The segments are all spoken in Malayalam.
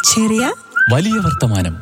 ചെറിയ വലിയ വർത്തമാനം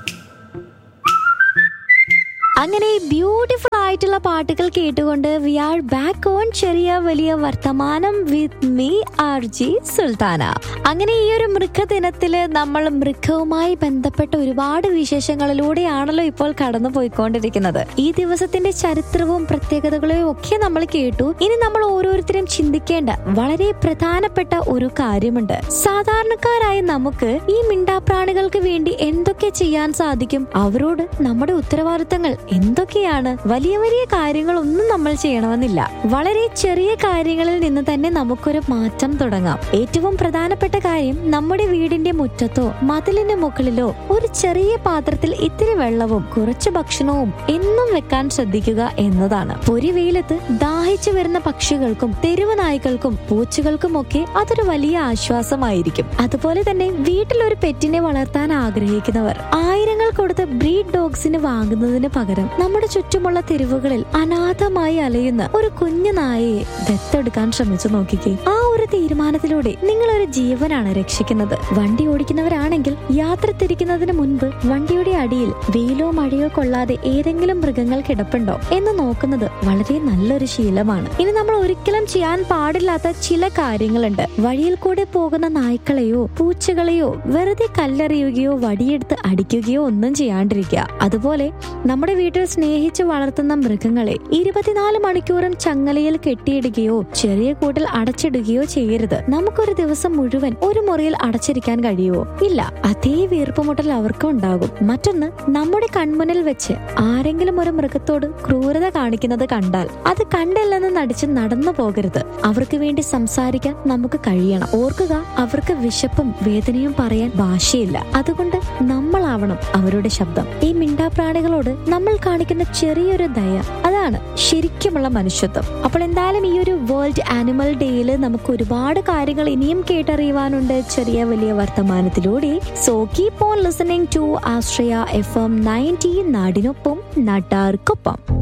അങ്ങനെ ബ്യൂട്ടിഫുൾ ആയിട്ടുള്ള പാട്ടുകൾ കേട്ടുകൊണ്ട് വി ആർ ബാക്ക് ഓൺ ചെറിയ വലിയ വർത്തമാനം with me R J Sulthana അങ്ങനെ ഈ ഒരു മൃഗദിനത്തില് നമ്മൾ മൃഗവുമായി ബന്ധപ്പെട്ട ഒരുപാട് വിശേഷങ്ങളിലൂടെയാണല്ലോ ഇപ്പോൾ കടന്നു പോയിക്കൊണ്ടിരിക്കുന്നത് ഈ ദിവസത്തിന്റെ ചരിത്രവും പ്രത്യേകതകളും ഒക്കെ നമ്മൾ കേട്ടു ഇനി നമ്മൾ ഓരോരുത്തരും ചിന്തിക്കേണ്ട വളരെ പ്രധാനപ്പെട്ട ഒരു കാര്യമുണ്ട് സാധാരണക്കാരായ നമുക്ക് ഈ മിണ്ടാപ്രാണികൾക്ക് വേണ്ടി എന്തൊക്കെ ചെയ്യാൻ സാധിക്കും അവരോട് നമ്മുടെ ഉത്തരവാദിത്തങ്ങൾ എന്തൊക്കെയാണ് വലിയ വലിയ കാര്യങ്ങളൊന്നും നമ്മൾ ചെയ്യണമെന്നില്ല വളരെ ചെറിയ കാര്യങ്ങളിൽ നിന്ന് തന്നെ നമുക്കൊരു മാറ്റം തുടങ്ങാം ഏറ്റവും പ്രധാനപ്പെട്ട കാര്യം നമ്മുടെ വീടിന്റെ മുറ്റത്തോ മതിലിന്റെ മുകളിലോ ഒരു ചെറിയ പാത്രത്തിൽ ഇത്തിരി വെള്ളവും കുറച്ച് ഭക്ഷണവും എന്നും വെക്കാൻ ശ്രദ്ധിക്കുക എന്നതാണ് പൊരി വെയിലത്ത് ദാഹിച്ചു വരുന്ന പക്ഷികൾക്കും തെരുവ് നായ്ക്കൾക്കും പൂച്ചകൾക്കും ഒക്കെ അതൊരു വലിയ ആശ്വാസമായിരിക്കും അതുപോലെ തന്നെ വീട്ടിൽ ഒരു പെറ്റിനെ വളർത്താൻ ആഗ്രഹിക്കുന്നവർ ആയിരങ്ങൾ കൊടുത്ത് ബ്രീഡ് ഡോഗ്സിന് വാങ്ങുന്നതിന് പകരം നമ്മുടെ ചുറ്റുമുള്ള തെരുവുകളിൽ അനാഥമായി അലയുന്ന ഒരു കുഞ്ഞു നായയെ ദത്തെടുക്കാൻ ശ്രമിച്ചു നോക്കിക്കേ ആ ഒരു തീരുമാനത്തിലൂടെ നിങ്ങൾ ഒരു ജീവനാണ് രക്ഷിക്കുന്നത് വണ്ടി ഓടിക്കുന്നവരാണെങ്കിൽ യാത്ര തിരിക്കുന്നതിന് മുൻപ് വണ്ടിയുടെ അടിയിൽ വെയിലോ മഴയോ കൊള്ളാതെ ഏതെങ്കിലും മൃഗങ്ങൾ കിടപ്പുണ്ടോ എന്ന് നോക്കുന്നത് വളരെ നല്ലൊരു ശീലമാണ് ഇനി നമ്മൾ ഒരിക്കലും ചെയ്യാൻ പാടില്ലാത്ത ചില കാര്യങ്ങളുണ്ട് വഴിയിൽ കൂടെ പോകുന്ന നായ്ക്കളെയോ പൂച്ചകളെയോ വെറുതെ കല്ലെറിയുകയോ വടിയെടുത്ത് അടിക്കുകയോ ഒന്നും ചെയ്യാണ്ടിരിക്കുക അതുപോലെ നമ്മുടെ വീട്ടിൽ സ്നേഹിച്ച് വളർത്തുന്ന മൃഗങ്ങളെ ഇരുപത്തിനാല് മണിക്കൂറും ചങ്ങലയിൽ കെട്ടിയിടുകയോ ചെറിയ കൂട്ടിൽ അടച്ചിടുകയോ ചെയ്യരുത് നമുക്കൊരു ദിവസം മുഴുവൻ ഒരു മുറിയിൽ അടച്ചിരിക്കാൻ കഴിയുമോ ഇല്ല അതേ വീർപ്പുമുട്ടൽ അവർക്കും ഉണ്ടാകും മറ്റൊന്ന് നമ്മുടെ കൺമുന്നിൽ വെച്ച് ആരെങ്കിലും ഒരു മൃഗത്തോട് ക്രൂരത കാണിക്കുന്നത് കണ്ടാൽ അത് കണ്ടില്ലെന്ന് നടിച്ച് നടന്നു പോകരുത് അവർക്ക് വേണ്ടി സംസാരിക്കാൻ നമുക്ക് കഴിയണം ഓർക്കുക അവർക്ക് വിശപ്പും വേദനയും പറയാൻ ഭാഷയില്ല അതുകൊണ്ട് നമ്മളാവണം അവരുടെ ശബ്ദം ഈ മിണ്ടാപ്രാണികളോട് നമ്മൾ കാണിക്കുന്ന ചെറിയൊരു ദയ അതാണ് ശരിക്കുമുള്ള മനുഷ്യത്വം അപ്പോൾ എന്തായാലും ഈ ഒരു വേൾഡ് ആനിമൽ ഡേയിൽ നമുക്ക് ഒരുപാട് കാര്യങ്ങൾ ഇനിയും കേട്ടറിയുവാനുണ്ട് ചെറിയ വലിയ വർത്തമാനത്തിലൂടെ so keep on listening to Ashraya F M ninety നാടിനൊപ്പം നാട്ടാർക്കൊപ്പം